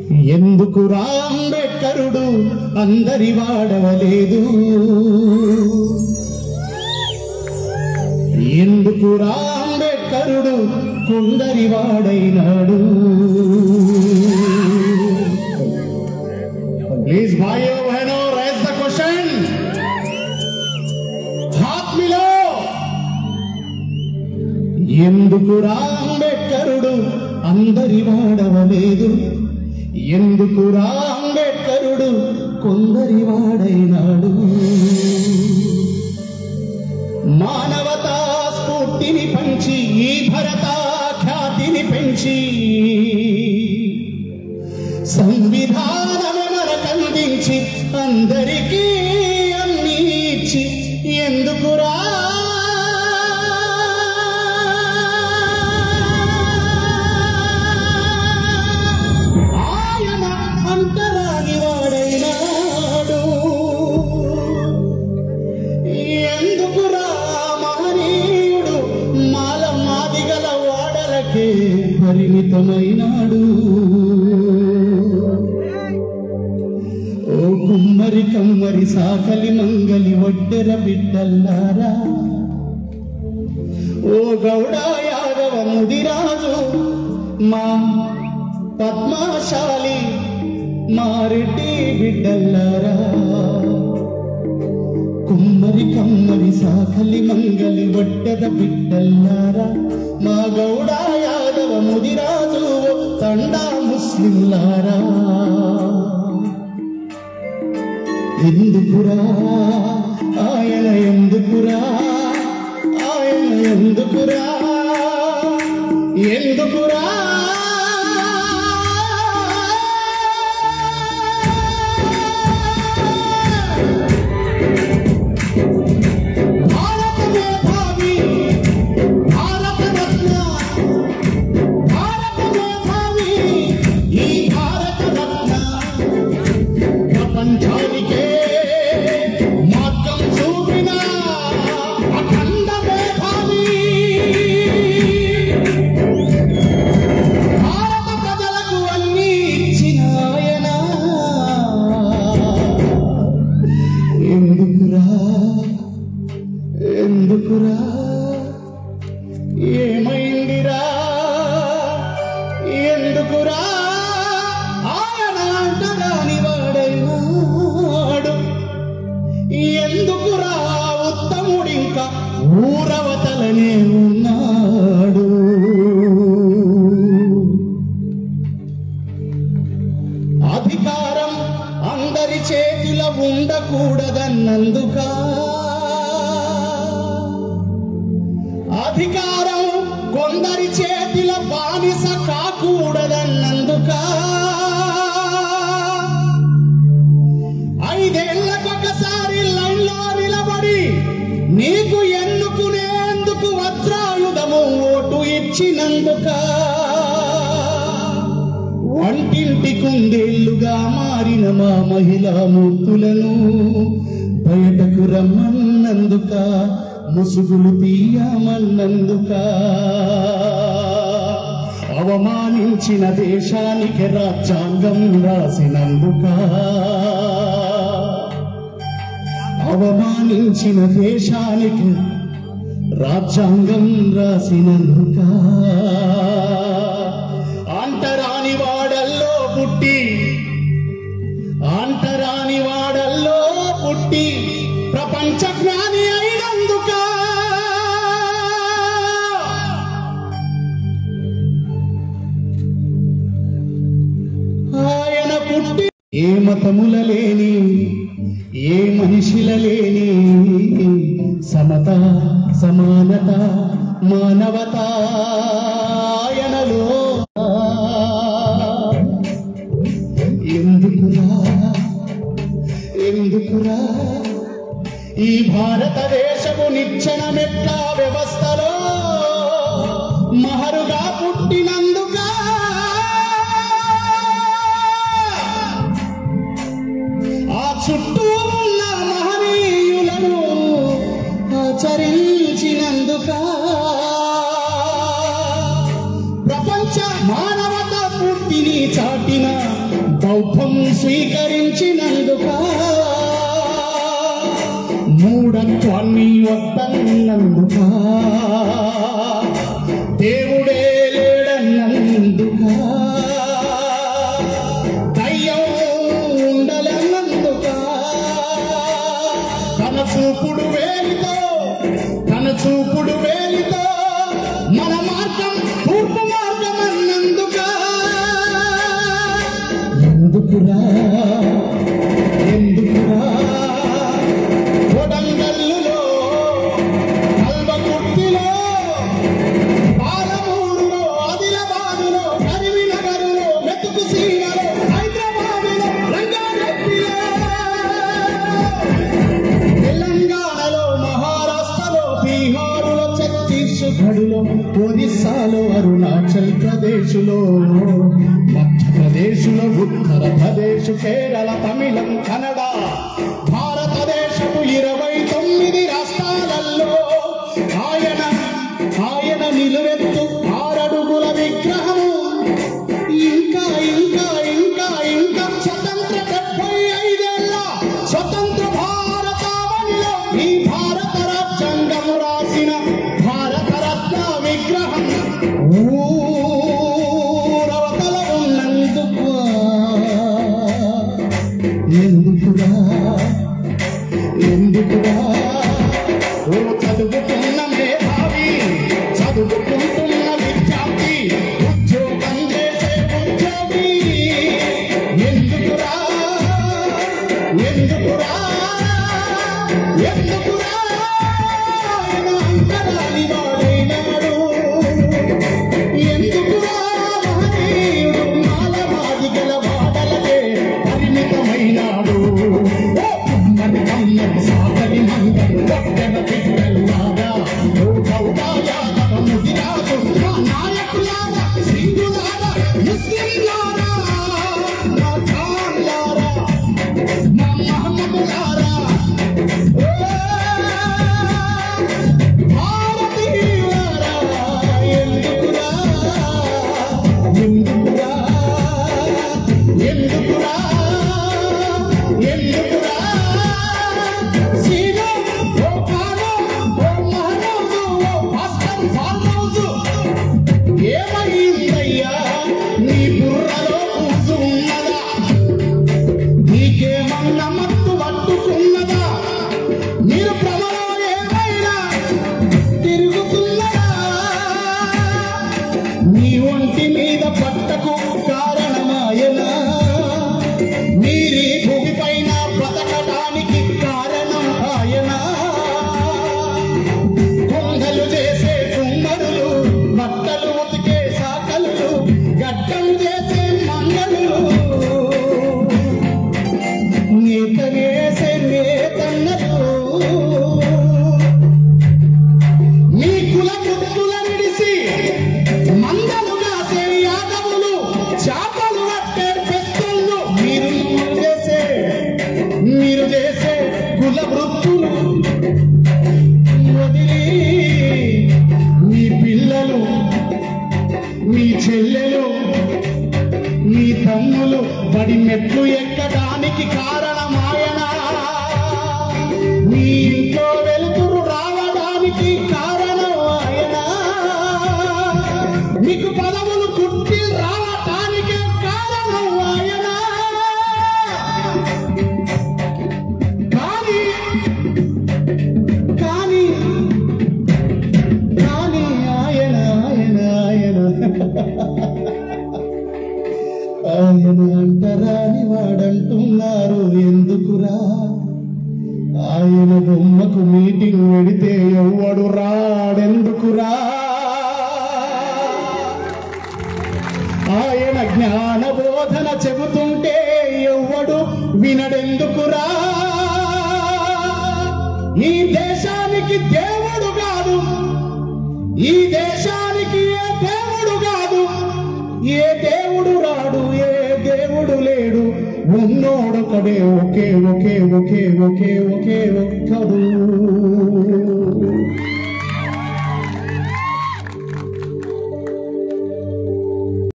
ఎందుకు రాంబెక్కరుడు అందరి వాడవలేదు ఎందుకు రాంబెక్కరుడు కొందరి వాడైనాడు ప్లీజ్ భాయో బహనో రైజ్ ద క్వశ్చన్ హాత్ మిలో ఎందుకు రాంబెక్కరుడు అందరి వాడవలేదు ఎందుకు రాంబెక్కరుడు కొందరి వాడైనాడు మానవతా స్ఫూర్తిని పంచి ఈ భరత ఖ్యాతిని పెంచి సంవిధానము మనకందించి అందరికీ అన్ని ఇచ్చి ఎందుకురా ఆయన అంతరాని వాడైనాడు ఎందుకురా మహనీయుడు మాల మాదిగల వాడలకే పరిమితమైనాడు ఓ కుమ్మరి కమ్మరి సాకలి మంగలి ఒడ్డెర బిడ్డల్లారా ఓ గౌడ యాదవ ముదిరాజు మా పద్మాశాలి మారెడ్డి బిడ్డల్లారా కుమ్మరి కమ్మరి సాకలి మంగలి ఒడ్డెర బిడ్డల్లారా మా గౌడ యాదవ ముదిరాజు తండా ముస్లింలారా ఎందుకురా ఆయన ఎందుకురా ఆయన ఎందుకురా ఎందుకురా భారత మేధావి భారత రత్న భారత మేధావి ఈ భారత రత్న ప్రపంచానికే మార్గం చూపిన అఖండ మేధావి భారత ప్రజలకు అన్ని ఇచ్చిన ఆయన ఎందుకురా ఎందుకురా ఏమైందిరా ఎందుకురా ఆయన అంటరాని వాడైనాడు ఎందుకురా ఉత్తముడింకా ఊరవతలనే ఉన్నాడు అధికారం అందరి చేతిలో ఉండకూడదన్నందుక అధికారం కొందరి చేతిలో బానిస కాకూడదన్నందుక ఐదేళ్లకొకసారి లైన్లో నిలబడి నీకు ఎన్నుకునేందుకు వజ్రాయుధము ఓటు ఇచ్చినందుక వంటింటి కుందేళ్లుగా మారిన మా మహిళా మూర్తులను బయటకు రమ్మన్నందుక ముసుగులు తీయమన్నందుక అవమానించిన దేశానికి రాజ్యాంగం రాసినందుక అవమానించిన దేశానికి రాజ్యాంగం రాసినందుక అంటరాని వాడల్లో పుట్టి అంటరాని వాడల్లో పుట్టి ప్రపంచ జ్ఞాని అయినందుక ఆయన పుట్టి ఏ మతముల లేని ఏ మనిషిల లేని సమత సమానత మానవత ఆయనలో ఎందుకురా ఎందుకురా ఈ భారతదేశపు నిచ్చెన మెట్ల వ్యవస్థలో మహరుగా పుట్టినందుక ఆ చుట్టూ ఉన్న మహనీయులను ఆచరించినందుక ప్రపంచ మానవత పూర్తిని చాటిన బౌద్ధం స్వీకరించినందుక మూఢత్వాన్ని వద్దన్నందుక దేవుడే లేడన్నందుక దయ్యం ఉండలన్నందుక తన చూపుడు వేలితో తన చూపుడు వేలితో మన మార్గం తూర్పు మార్గం అన్నందుక ఎందుకురా ఎందుకురా కొడంగల్లులో కల్వకుర్తిలో పాలమూరులో ఆదిలాబాదులో కరీంనగర్లో మెతుకు సీమలో హైదరాబాదులో రంగారెడ్డిలో తెలంగాణలో మహారాష్ట్రలో బీహారులో ఛత్తీస్గఢ్లో ఒరిస్సాలో అరుణాచల్ ప్రదేశ్లో మధ్యప్రదేశ్లో ఉత్తరప్రదేశ్ కేరళ తమిళం కన్నడ భారతదేశపు ఇరవై తొమ్మిది రాష్ట్రాలలో ఆయన ఆయన నిలువెత్తు ఆరడుగుల విగ్రహము ఇంకా ఇంకా ఇంకా ఇంకా స్వతంత్ర డెబ్బై ఐదేళ్ల స్వతంత్ర భారతావనిలో ఈ భారత రాజ్యాంగము రాసిన భారత రత్న విగ్రహం ఊరవతల ఉన్నందుకు ఎందుకురా ఎందుకురా ఓ చదువుకున్న మేధావి చదువుకుంటున్న విద్యార్థి ఉద్యోగం చేసే ఉద్యోగి ఎందుకురా ఎందుకురా ఎందుకురా ఆయన అంతరాని వాడైనాడు ఎందుకురా మహనీయుడు మాలవాది గల వాడలకే పరిమితమైనాడు ఓ కమ్మని కమ్మని సాగరి మంగళ గొడ్డల బిడ్డల్లాగా ఓ గౌడా యాదవ ముదిరాజు మా నాయకులారా సింధులారా ముస్లింలారా మా ఖాన్లారా మా మహమ్మదులారా ఓ భారతీయులారా ఎందుకురా ఎందుకురా ఎందుకురా ఎందుకురా సీను ఓ కాను ఓ మహమూదు ఓ భాస్కర్ ఫార్మ్ హౌస్ ఏమైందయ్యా నీ బుర్రలో కూసు ఉన్నదా నీకేమన్నా మత్తు పట్టుకున్నదా మీరు భ్రమలో ఏమైనా తిరుగుతున్నదా నీ ఒంటి మీద పట్టకు కారణమాయనా మీరీ భూమిపైన బ్రతకడానికి కారణం ఆయనా కొంగలు చేసే కుమ్మరులు బట్టలు ఉతికే సాకలు గడ్డం చేసే మంగళులు నేత వేసే నేతన్నలు మీ కుల వృత్తుల విడిసి మందలు కాసే యాదవులు చేపలు పట్టే పెస్తులు మీరు చేసే మీరు చేసే కుల వృత్తులు వదిలి మీ పిల్లలు మీ చెల్లెలు మీ తమ్ములు బడి మెట్లు ఎక్కడానికి కారణమాయనా మీ ఇంట్లో వెలుతురు రావడానికి కారణం ఆయన మీకు పదవులు కుట్టి రావడానికి కారణం ఆయన కానీ కానీ కానీ ఆయన ఆయన ఆయన ఆయన అంటరాని వాడంటున్నారు ఎందుకురా ఆయన బొమ్మకు మీటింగ్ పెడితే ఎవ్వడు రాడెందుకురా ఆయన జ్ఞాన బోధన చెబుతుంటే ఎవ్వడు వినడెందుకురా ఈ దేశానికి దేవుడు కాదు ఈ దేశానికి ఏ దేవుడు కాదు ఏ దేవుడు రాడు ఏ దేవుడు లేడు ఉన్నోడొకడే ఒకే ఒకే ఒకే ఒకే ఒకే ఒక్కడు